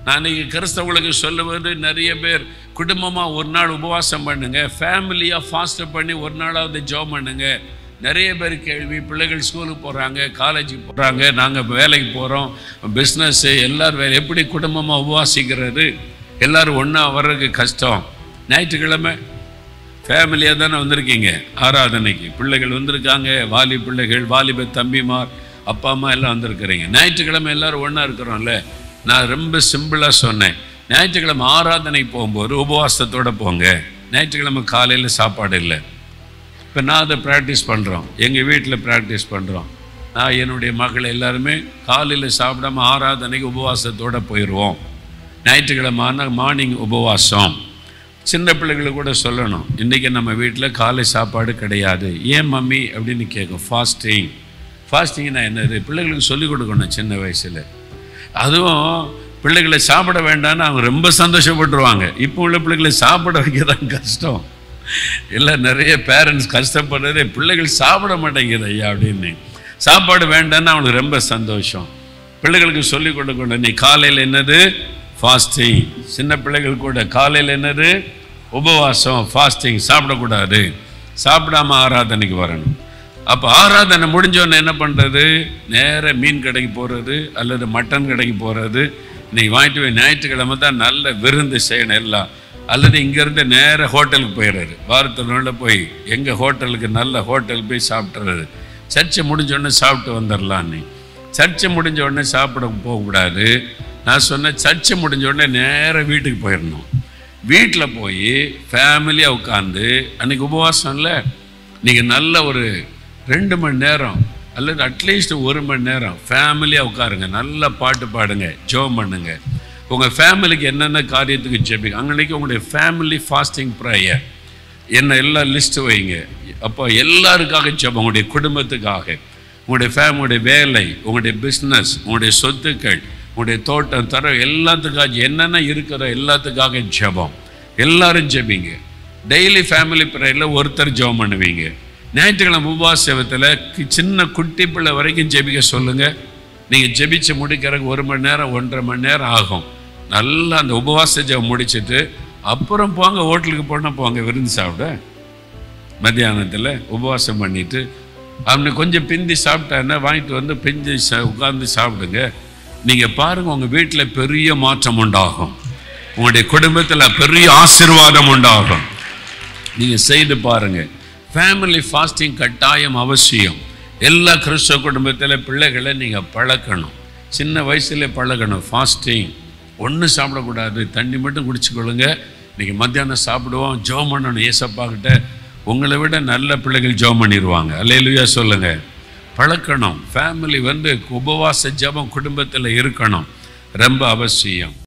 நான் இன்னைக்கு கிறிஸ்தவங்களுக்கு சொல்லுவது நிறைய பேர் குடும்பமாக ஒரு நாள் உபவாசம் பண்ணுங்க ஃபேமிலியாக ஃபாஸ்ட்டு பண்ணி ஒரு நாளாவது ஜோம் பண்ணுங்க நிறைய பேர் கேள்வி பிள்ளைகள் ஸ்கூலுக்கு போகிறாங்க காலேஜுக்கு போகிறாங்க நாங்கள் வேலைக்கு போகிறோம் பிஸ்னஸ்ஸு எல்லாரும் வேலை எப்படி குடும்பமாக உபவாசிக்கிறது எல்லாரும் ஒன்றா வர்றதுக்கு கஷ்டம் ஞாயிற்றுக்கிழமை ஃபேமிலியாக தானே வந்திருக்கீங்க ஆராதனைக்கு பிள்ளைகள் வந்திருக்காங்க வாலி பிள்ளைகள் வாலிப தம்பிமார் அப்பா அம்மா எல்லாம் வந்திருக்கிறீங்க ஞாயிற்றுக்கிழமை எல்லாரும் ஒன்றா இருக்கிறோம்ல நான் ரொம்ப சிம்பிளாக சொன்னேன் ஞாயிற்றுக்கிழமை ஆராதனைக்கு போகும்போது உபவாசத்தோட போங்க ஞாயிற்றுக்கிழமை காலையில் சாப்பாடு இல்லை இப்போ நான் அதை ப்ராக்டிஸ் பண்ணுறோம் எங்கள் வீட்டில் ப்ராக்டிஸ் பண்ணுறோம் நான் என்னுடைய மகள் எல்லாருமே காலையில் சாப்பிடாம ஆராதனைக்கு உபவாசத்தோடு போயிடுவோம் ஞாயிற்றுக்கிழமை ஆனால் மார்னிங் உபவாசம் சின்ன பிள்ளைகளுக்கு கூட சொல்லணும் இன்றைக்கி நம்ம வீட்டில் காலை சாப்பாடு கிடையாது ஏன் மம்மி அப்படின்னு கேட்கும் ஃபாஸ்டிங் ஃபாஸ்டிங்னா என்னது பிள்ளைகளுக்கு சொல்லிக் கொடுக்கணும் சின்ன வயசில் அதுவும் பிள்ளைகளை சாப்பிட வேண்டாம்னு அவங்க ரொம்ப சந்தோஷப்பட்டுருவாங்க இப்போ உள்ள பிள்ளைகளை சாப்பிட வைக்க தான் கஷ்டம் இல்லை நிறைய பேரண்ட்ஸ் கஷ்டப்படுறதே பிள்ளைகள் சாப்பிட மாட்டேங்குது ஐயா அப்படின்னு சாப்பாடு வேண்டாம்னு அவனுக்கு ரொம்ப சந்தோஷம் பிள்ளைகளுக்கு சொல்லிக் கொடுக்கணும் நீ காலையில் என்னது ஃபாஸ்டிங் சின்ன பிள்ளைகள் கூட காலையில் என்னது உபவாசம் ஃபாஸ்டிங் சாப்பிடக்கூடாது சாப்பிடாம ஆராதனைக்கு வரணும் அப்போ ஆராதனை முடிஞ்சோடனே என்ன பண்ணுறது நேர மீன் கடைக்கு போகிறது அல்லது மட்டன் கடைக்கு போகிறது இன்னைக்கு வாங்கிட்டு போய் ஞாயிற்றுக்கிழமை தான் நல்ல விருந்து செய்யணும் எல்லாம் அல்லது இங்கேருந்து நேர ஹோட்டலுக்கு போயிடுறாரு வாரத்தில் உள்ள போய் எங்கள் ஹோட்டலுக்கு நல்ல ஹோட்டல் போய் சாப்பிட்றது சர்ச்சை முடிஞ்ச உடனே சாப்பிட்டு வந்துடலாம் நீ சர்ச்சை முடிஞ்ச உடனே சாப்பிட போகக்கூடாது நான் சொன்னேன் சர்ச்சை முடிஞ்ச உடனே நேராக வீட்டுக்கு போயிடணும் வீட்டில் போய் ஃபேமிலியாக உட்காந்து அன்றைக்கி உபவாசம் இல்லை நீங்கள் நல்ல ஒரு ரெண்டு மணி நேரம் அல்லது அட்லீஸ்ட் ஒரு மணி நேரம் ஃபேமிலியாக உட்காருங்க நல்ல பாட்டு பாடுங்க ஜோம் பண்ணுங்க உங்கள் ஃபேமிலிக்கு என்னென்ன காரியத்துக்கு ஜெபிங்க அன்னைக்கு உங்களுடைய ஃபேமிலி ஃபாஸ்டிங் ப்ரேயர் என்ன எல்லாம் லிஸ்ட்டு வைங்க அப்போ எல்லாருக்காக ஜெபம் உங்களுடைய குடும்பத்துக்காக உங்களுடைய ஃபேமிலியுடைய வேலை உங்களுடைய பிஸ்னஸ் உங்களுடைய சொத்துக்கள் உங்களுடைய தோட்டம் தர எல்லாத்துக்காக என்னென்ன இருக்கிற எல்லாத்துக்காக ஜெபம் எல்லாரும் ஜெபிங்க டெய்லி ஃபேமிலி ப்ரேயரில் ஒருத்தர் ஜெபம் பண்ணுவீங்க ஞாயிற்றுக்கிழமை உபவாசத்தில் சின்ன குட்டி பிள்ளை வரைக்கும் ஜெபிக்க சொல்லுங்கள் நீங்கள் ஜெபிச்சு முடிக்கிறதுக்கு ஒரு மணி நேரம் ஒன்றரை மணி நேரம் ஆகும் நல்லா அந்த உபவாச ஜெபம் முடிச்சிட்டு அப்புறம் போங்க ஹோட்டலுக்கு போனால் போங்க விருந்து சாப்பிட மத்தியானத்தில் உபவாசம் பண்ணிட்டு அவனை கொஞ்சம் பிந்தி சாப்பிட்டான்னா வாங்கிட்டு வந்து பிந்தி சா உட்காந்து சாப்பிடுங்க நீங்கள் பாருங்கள் உங்கள் வீட்டில் பெரிய மாற்றம் உண்டாகும் உங்களுடைய குடும்பத்தில் பெரிய ஆசீர்வாதம் உண்டாகும் நீங்கள் செய்து பாருங்கள் ஃபேமிலி ஃபாஸ்டிங் கட்டாயம் அவசியம் எல்லா கிறிஸ்தவ குடும்பத்தில் பிள்ளைகளை நீங்கள் பழக்கணும் சின்ன வயசுல பழகணும் ஃபாஸ்டிங் ஒன்றும் சாப்பிடக்கூடாது தண்ணி மட்டும் குடிச்சுக்கொள்ளுங்க இன்றைக்கி மத்தியானம் சாப்பிடுவோம் ஜோம் பண்ணணும் ஏசப்பா கிட்ட உங்களை விட நல்ல பிள்ளைகள் ஜோம் பண்ணிடுவாங்க அல்லையிலுயா சொல்லுங்கள் பழக்கணும் ஃபேமிலி வந்து உபவாச ஜெபம் குடும்பத்தில் இருக்கணும் ரொம்ப அவசியம்